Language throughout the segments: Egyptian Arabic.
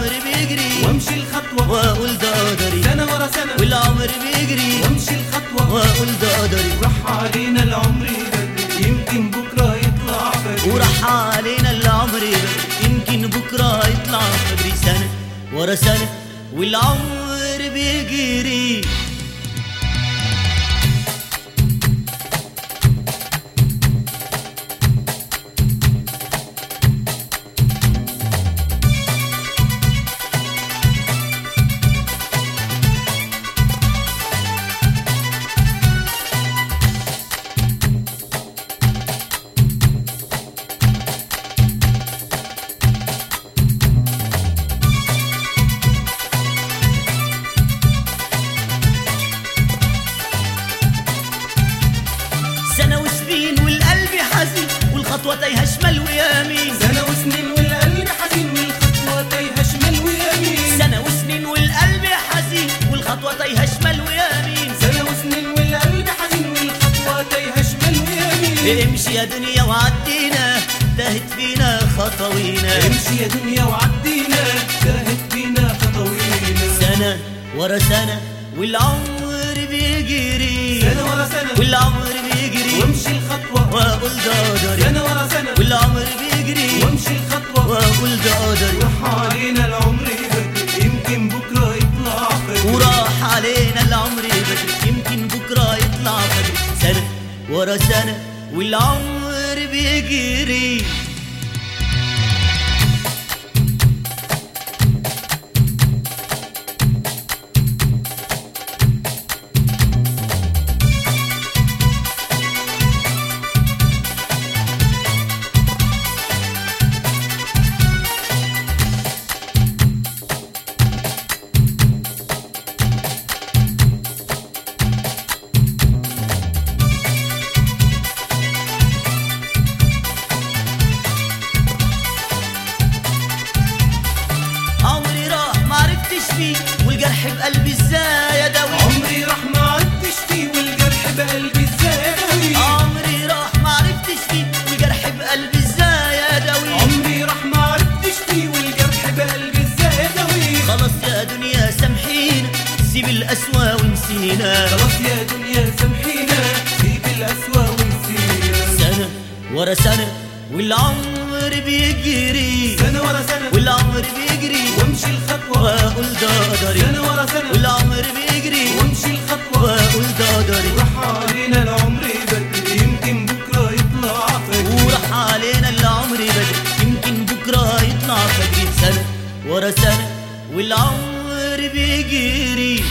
بيجري وامشي الخطوة واقول ده قدري سنة ورا سنة والعمر بيجري وامشي الخطوة واقول ده قدري راح علينا العمر بدري يمكن بكرة يطلع بدري وراح علينا العمر بدري يمكن بكرة يطلع بدري سنة ورا سنة والعمر بيجري سنة وسنين والقلب حزين والخطوة تايهة شمال ويمين سنة وسنين والقلب حزين والخطوة تايهة شمال ويمين سنة وسنين والقلب حزين والخطوة تايهة شمال ويمين سنة وسنين والقلب حزين والخطوة تايهة شمال ويمين امشي يا دنيا وعدينا تاهت فينا خطوينا امشي يا دنيا وعدينا تاهت بينا خطوينا سنة ورا سنة والعمر بيجري سنة ورا سنة والعمر بيجري وامشي الخطوة واقول ده قدري سنة ورا سنة والعمر بيجري وامشي الخطوة واقول ده قدري راح علينا العمر بدري يمكن بكرة يطلع بدري وراح علينا العمر بدري يمكن بكرة يطلع بدري سنة ورا سنة والعمر بيجري عمري راح ما عرفتش فيه والجرح بقلبي ازاي اداوي عمري راح ما عدتش فيه والجرح بقلبي ازاي اداوي عمري راح ما عرفتش فيه والجرح بقلبي ازاي اداوي عمري راح ما عرفتش فيه والجرح بقلبي ازاي اداوي خلاص يا دنيا سامحينا سيب القسوة ونسينا خلاص يا دنيا سامحينا سيب القسوة ونسينا سنة ورا سنة والعمر بيجري سنة ورا سنة والعمر بيجري وامشي الخطوة واقول ده قدري سنة ورا سنة والعمر بيجري وامشي الخطوة واقول ده قدري راح علينا العمر بدري يمكن بكرة يطلع فجر وراح علينا العمر بدري يمكن بكرة يطلع فجري سنة ورا سنة والعمر بيجري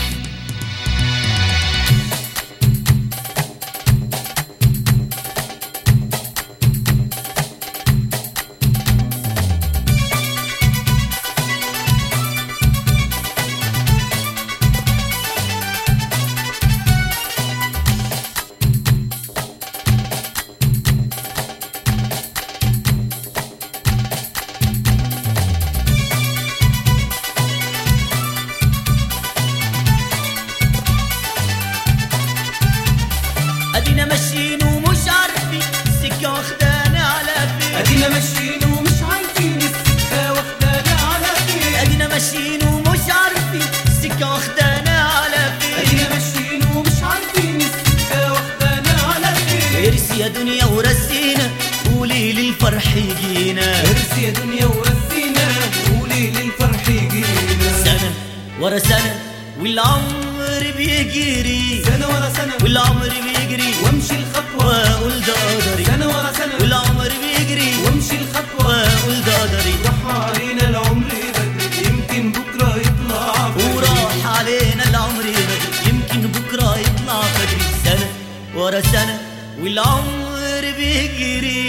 ادينا ماشيين ومش عارفين السكة واخدانا على فين ادينا ماشيين ومش عارفين السكة واخدانا على فين ادينا ماشيين ومش عارفين السكة واخدانا على فين ادينا ماشيين ومش عارفين السكة واخدانا على فين ارسي يا دنيا ورسينا قولي للفرح يجينا ارس يا دنيا ورسينا قولي للفرح يجينا سنة ورا سنة والعمر بيجري سنة ورا سنة والعمر بيجري وامشي الخطوة واقول ده قدري سنة ورا سنة والعمر بيجري وامشي الخطوة واقول ده قدري راح علينا العمر بدري يمكن بكرة يطلع بدري وراح علينا العمر بدري يمكن بكرة يطلع فجري سنة ورا سنة والعمر بيجري